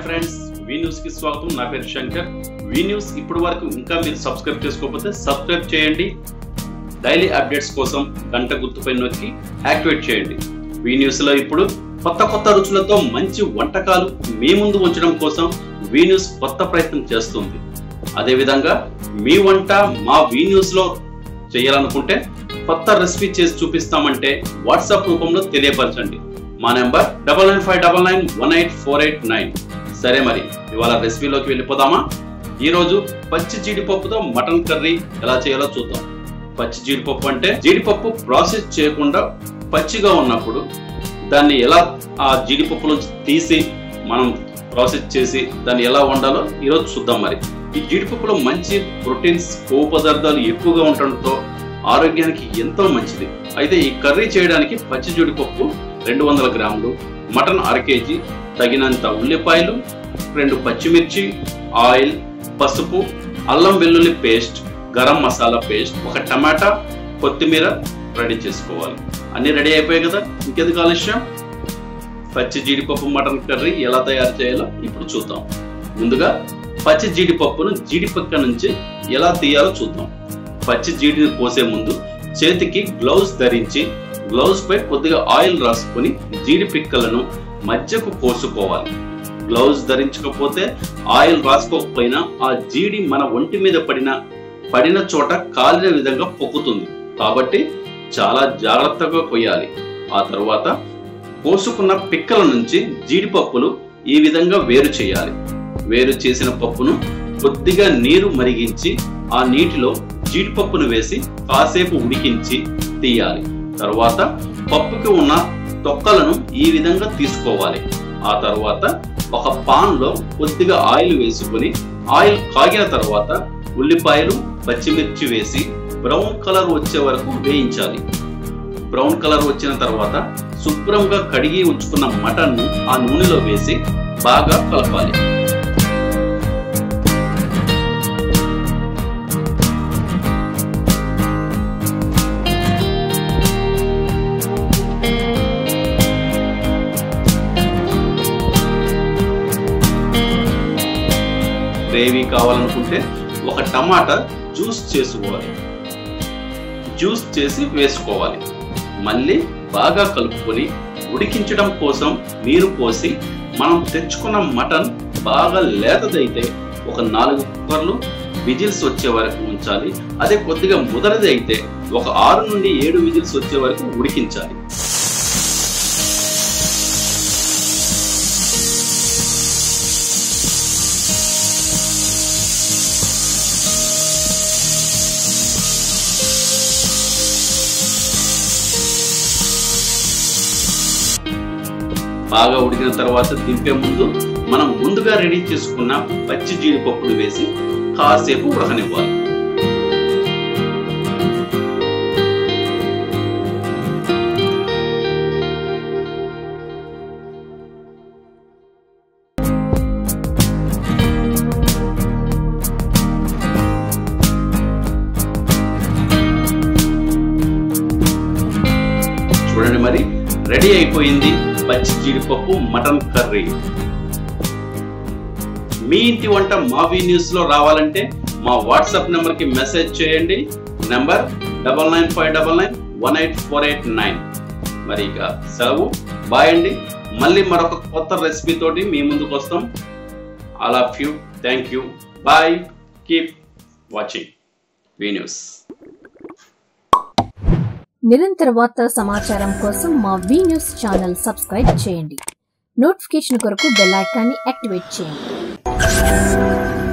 friends వి news కి స్వాగతం నా పేరు శంకర్ వి న్యూస్ ఇప్పటి వరకు ఇంకా మీరు సబ్స్క్రైబ్ చేసుకోకపోతే సబ్స్క్రైబ్ చేయండి డైలీ అప్డేట్స్ కోసం గంట గుర్తుపై నొక్కి యాక్టివేట్ చేయండి వి న్యూస్ లో ఇప్పుడు కొత్త కొత్త రుచులతో మంచి వంటకాలు మీ ముందు ఉంచడం కోసం వి న్యూస్ కొత్త ప్రయత్నం చేస్తుంది అదేవిధంగా మీ వంట మా వి న్యూస్ లో చేయాలనుకుంటే కొత్త రెసిపీ చేసి చూపిస్తామంటే వాట్సాప్ రూపంలో తెలియపరచండి మా number double nine five double nine one eight four eight nine సరే మరి ఇవాళ రెసిపీలోకి వెళ్ళిపోదామా ఈరోజు పచ్చి జీడిపప్పుతో మటన్ కర్రీ ఎలా చేయాలో చూద్దాం పచ్చి జీడిపప్పు అంటే జీడిపప్పు ప్రాసెస్ చేయకుండా పచ్చిగా ఉన్నప్పుడు దాన్ని ఎలా ఆ జీడిపప్పు నుంచి తీసి మనం ప్రాసెస్ చేసి దాన్ని ఎలా వండాలో ఈరోజు చూద్దాం మరి ఈ జీడిపప్పులో మంచి ప్రోటీన్స్ కొవ్వు పదార్థాలు ఎక్కువగా ఉండటంతో ఆరోగ్యానికి ఎంతో మంచిది అయితే ఈ కర్రీ చేయడానికి పచ్చి జీడిపప్పు రెండు వందల గ్రాములు మటన్ అర కేజీ తగినంత ఉల్లిపాయలు రెండు పచ్చిమిర్చి ఆయిల్ పసుపు అల్లం వెల్లుల్లి పేస్ట్ గరం మసాలా పేస్ట్ ఒక టమాటా కొత్తిమీర రెడీ చేసుకోవాలి అన్ని రెడీ అయిపోయాయి కదా ఇంకెందుకు ఆలస్యం పచ్చి జీడిపప్పు మటన్ కర్రీ ఎలా తయారు చేయాలో ఇప్పుడు చూద్దాం ముందుగా పచ్చి జీడిపప్పును జీడిపక్క నుంచి ఎలా తీయాలో చూద్దాం పచ్చి జీడిని కోసే ముందు చేతికి గ్లౌజ్ ధరించి గ్లౌజ్ పై కొద్దిగా ఆయిల్ రాసుకొని జీడి పిక్కలను మధ్యకు కోసుకోవాలి గ్లౌజ్ ధరించకపోతే ఆయిల్ రాసుకోకపోయినా ఆ జీడి మన ఒంటి మీద పడిన పడిన చోట కాలిన విధంగా పొక్కుతుంది కాబట్టి చాలా జాగ్రత్తగా కొయ్యాలి ఆ తర్వాత కోసుకున్న పిక్కల నుంచి జీడిపప్పులు ఈ విధంగా వేరు చేయాలి వేరు చేసిన పప్పును కొద్దిగా నీరు మరిగించి ఆ నీటిలో జీడిపప్పును వేసి కాసేపు ఉడికించి తీయాలి తర్వాత పప్పుకి ఉన్న తొక్కలను ఈ విధంగా తీసుకోవాలి ఆ తర్వాత ఒక పాన్ లో కొద్దిగా ఆయిల్ వేసుకొని ఆయిల్ కాగిన తర్వాత ఉల్లిపాయలు పచ్చిమిర్చి వేసి బ్రౌన్ కలర్ వచ్చే వరకు వేయించాలి బ్రౌన్ కలర్ వచ్చిన తర్వాత శుభ్రంగా కడిగి ఉంచుకున్న మటన్ ను ఆ నూనెలో వేసి బాగా కలపాలి గ్రేవీ కావాలనుకుంటే ఒక టమాటా జ్యూస్ చేసుకోవాలి జ్యూస్ చేసి వేసుకోవాలి మళ్ళీ బాగా కలుపుకొని ఉడికించడం కోసం నీరు పోసి మనం తెచ్చుకున్న మటన్ బాగా లేతదైతే ఒక నాలుగు కుక్కర్లు విజిల్స్ వచ్చే వరకు ఉంచాలి అదే కొద్దిగా ముదరది అయితే ఒక ఆరు నుండి ఏడు విజిల్స్ వచ్చే వరకు ఉడికించాలి బాగా ఉడికిన తర్వాత దింపే ముందు మనం ముందుగా రెడీ చేసుకున్న పచ్చి జీడిపప్పును వేసి కాసేపు ఉడకనివ్వాలి చూడండి మరి రెడీ అయిపోయింది పచ్చి జీడిపప్పు మటన్ కర్రీ మీ ఇంటి వంట మా వి న్యూస్ లో రావాలంటే మా వాట్సాప్ నెంబర్ కి మెసేజ్ చేయండి number double nine five double nine one eight four eight nine మరి ఇక సెలవు బాయ్ అండి మళ్ళీ మరొక కొత్త రెసిపీ తోటి మీ ముందుకు వస్తాం I love you thank you bye keep watching V news నిరంతర వార్తా సమాచారం కోసం మా వి న్యూస్ ఛానల్ సబ్స్క్రైబ్ చేయండి నోటిఫికేషన్ కొరకు బెల్ ఐకాన్ని యాక్టివేట్ చేయండి